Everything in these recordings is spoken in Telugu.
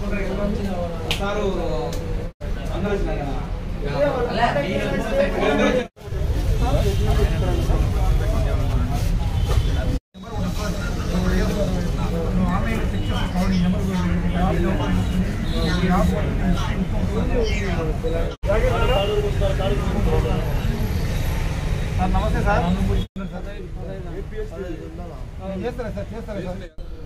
సారు అందరూ వచ్చినారు కదా సార్ నమస్తే సార్ చేస్తారా సార్ చేస్తారా సార్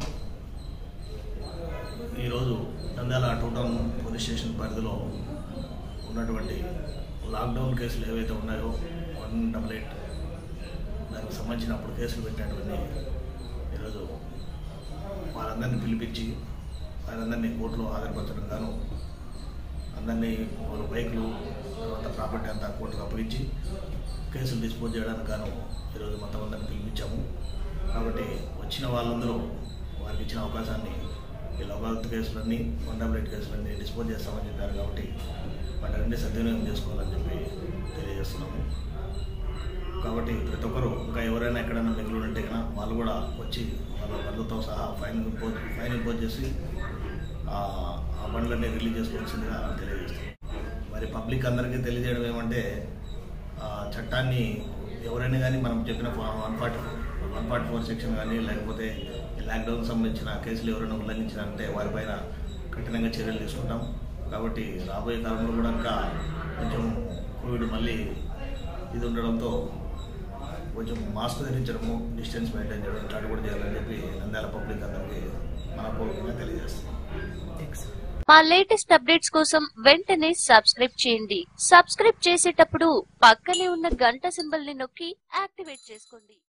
ఈరోజు Nandyal two town police station పరిధిలో ఉన్నటువంటి లాక్డౌన్ కేసులు ఏవైతే ఉన్నాయో వన్ డబల్ ఎయిట్ దానికి సంబంధించిన అప్పుడు కేసులు పెట్టినటువంటి ఈరోజు వారందరినీ పిలిపించి వారందరినీ కోర్టులో హాజరుపరచడం గాను అందరినీ వాళ్ళ బైకులు తర్వాత ప్రాపర్టీ అంతా కోర్టుకు అప్పగించి కేసులు డిస్పోజ్ చేయడానికి గాను ఈరోజు మొత్తం అందరిని పిలిపించాము కాబట్టి వచ్చిన వాళ్ళందరూ వారికి ఇచ్చిన అవకాశాన్ని ఈ లోకాయుక్త కేసులన్నీ వన్ డబుల్ ఎయిట్ కేసులన్నీ డిస్పోజ్ చేస్తామని చెప్పారు కాబట్టి వాటన్నింటి సద్వినియోగం చేసుకోవాలని చెప్పి తెలియజేస్తున్నాము కాబట్టి ప్రతి ఒక్కరు ఇంకా ఎవరైనా ఎక్కడైనా మిగిలి ఉంటే కనుక వాళ్ళు కూడా వచ్చి వాళ్ళ బంధుతో సహా ఫైన్ ఇంపోజ్ ఫైన్ ఇంపోజ్ చేసి ఆ ఆ బండ్లన్నీ రిలీజ్ చేసుకోవాల్సిందిగా తెలియజేస్తాం మరి పబ్లిక్ అందరికీ తెలియజేయడం ఏమంటే ఆ చట్టాన్ని ఎవరైనా కానీ మనం చెప్పిన one forty one forty four section కానీ లేకపోతే లాక్డౌన్ సంబంధించిన కేసులు ఎవరైనా ఉల్లంఘించినంటే వారిపైన కఠినంగా చర్యలు తీసుకుంటాం కాబట్టి రాబోయే కాలంలో కూడా ఇంకా కొంచెం కోవిడ్ మళ్ళీ ఇది ఉండడంతో కొంచెం మాస్క్ ధరించడము డిస్టెన్స్ మెయింటైన్ చేయడం ఇట్లాంటి కూడా చేయాలని చెప్పి నంద్యాల పబ్లిక్ అందరికీ మనపూర్వకంగా తెలియజేస్తాం మా లేటెస్ట్ అప్డేట్స్ కోసం వెంటనే సబ్స్క్రైబ్ చేయండి సబ్స్క్రైబ్ చేసేటప్పుడు పక్కనే ఉన్న గంట సింబల్ ని నొక్కి యాక్టివేట్ చేసుకోండి